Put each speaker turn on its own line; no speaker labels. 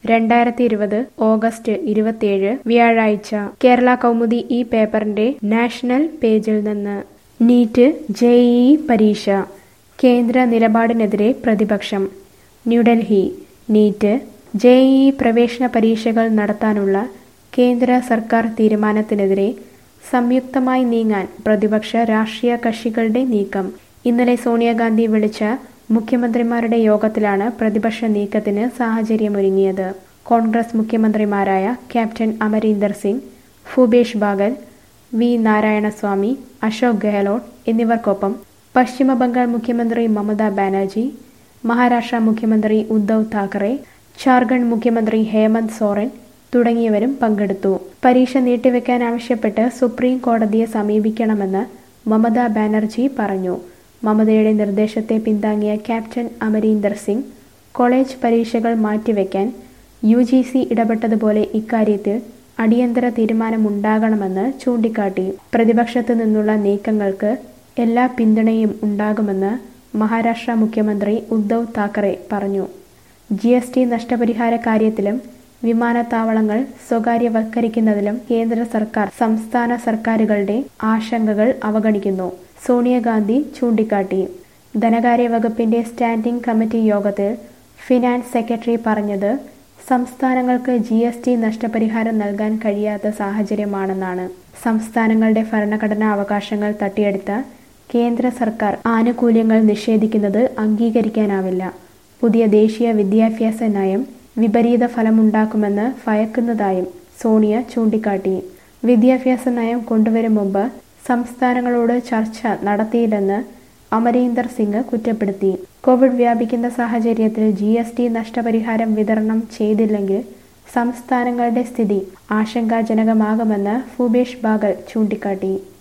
രണ്ടായിരത്തി ഇരുപത് ഓഗസ്റ്റ് ഇരുപത്തിയേഴ് വ്യാഴാഴ്ച കേരള കൗമുദി ഈ പേപ്പറിന്റെ നാഷണൽ പേജിൽ നിന്ന് നീറ്റ് ജെഇഇ പരീക്ഷ കേന്ദ്ര നിലപാടിനെതിരെ പ്രതിപക്ഷം ന്യൂഡൽഹി നീറ്റ് ജെഇഇ പ്രവേശന പരീക്ഷകൾ നടത്താനുള്ള കേന്ദ്ര സർക്കാർ തീരുമാനത്തിനെതിരെ സംയുക്തമായി നീങ്ങാൻ പ്രതിപക്ഷ രാഷ്ട്രീയ കക്ഷികളുടെ നീക്കം ഇന്നലെ സോണിയാഗാന്ധി വിളിച്ച മുഖ്യമന്ത്രിമാരുടെ യോഗത്തിലാണ് പ്രതിപക്ഷ നീക്കത്തിന് സാഹചര്യമൊരുങ്ങിയത് കോൺഗ്രസ് മുഖ്യമന്ത്രിമാരായ ക്യാപ്റ്റൻ അമരീന്ദർ സിംഗ് ഭൂപേഷ് ബാഗൽ വി നാരായണസ്വാമി അശോക് ഗെഹ്ലോട്ട് എന്നിവർക്കൊപ്പം പശ്ചിമ ബംഗാൾ മുഖ്യമന്ത്രി മമതാ ബാനർജി മഹാരാഷ്ട്ര മുഖ്യമന്ത്രി ഉദ്ധവ് താക്കറെ ജാർഖണ്ഡ് മുഖ്യമന്ത്രി ഹേമന്ത് സോറൻ തുടങ്ങിയവരും പങ്കെടുത്തു പരീക്ഷ നീട്ടിവെക്കാൻ ആവശ്യപ്പെട്ട് സുപ്രീം കോടതിയെ സമീപിക്കണമെന്ന് മമതാ ബാനർജി പറഞ്ഞു മമതയുടെ നിർദ്ദേശത്തെ പിന്താങ്ങിയ ക്യാപ്റ്റൻ അമരീന്ദർ സിംഗ് കോളേജ് പരീക്ഷകൾ മാറ്റിവെക്കാൻ യു ജി സി ഇടപെട്ടതുപോലെ ഇക്കാര്യത്തിൽ അടിയന്തര തീരുമാനമുണ്ടാകണമെന്ന് ചൂണ്ടിക്കാട്ടി പ്രതിപക്ഷത്തു നിന്നുള്ള നീക്കങ്ങൾക്ക് എല്ലാ പിന്തുണയും ഉണ്ടാകുമെന്ന് മഹാരാഷ്ട്ര മുഖ്യമന്ത്രി ഉദ്ധവ് താക്കറെ പറഞ്ഞു ജി എസ് ടി നഷ്ടപരിഹാര കാര്യത്തിലും വിമാനത്താവളങ്ങൾ സ്വകാര്യവൽക്കരിക്കുന്നതിലും കേന്ദ്ര സർക്കാർ സംസ്ഥാന സർക്കാരുകളുടെ ആശങ്കകൾ അവഗണിക്കുന്നു സോണിയാഗാന്ധി ചൂണ്ടിക്കാട്ടി ധനകാര്യ വകുപ്പിന്റെ സ്റ്റാൻഡിംഗ് കമ്മിറ്റി യോഗത്തിൽ ഫിനാൻസ് സെക്രട്ടറി പറഞ്ഞത് സംസ്ഥാനങ്ങൾക്ക് ജി എസ് ടി നഷ്ടപരിഹാരം നൽകാൻ കഴിയാത്ത സാഹചര്യമാണെന്നാണ് സംസ്ഥാനങ്ങളുടെ ഭരണഘടനാ അവകാശങ്ങൾ തട്ടിയെടുത്ത കേന്ദ്ര സർക്കാർ ആനുകൂല്യങ്ങൾ നിഷേധിക്കുന്നത് അംഗീകരിക്കാനാവില്ല പുതിയ ദേശീയ വിദ്യാഭ്യാസ നയം വിപരീത ഫലമുണ്ടാക്കുമെന്ന് ഭയക്കുന്നതായും സോണിയ ചൂണ്ടിക്കാട്ടി വിദ്യാഭ്യാസ നയം കൊണ്ടുവരും മുമ്പ് സംസ്ഥാനങ്ങളോട് ചർച്ച നടത്തിയില്ലെന്ന് അമരീന്ദർ സിംഗ് കുറ്റപ്പെടുത്തി കോവിഡ് വ്യാപിക്കുന്ന സാഹചര്യത്തിൽ ജി എസ് ടി നഷ്ടപരിഹാരം വിതരണം ചെയ്തില്ലെങ്കിൽ സംസ്ഥാനങ്ങളുടെ സ്ഥിതി ആശങ്കാജനകമാകുമെന്ന് ഭൂപേഷ് ബാഗൽ ചൂണ്ടിക്കാട്ടി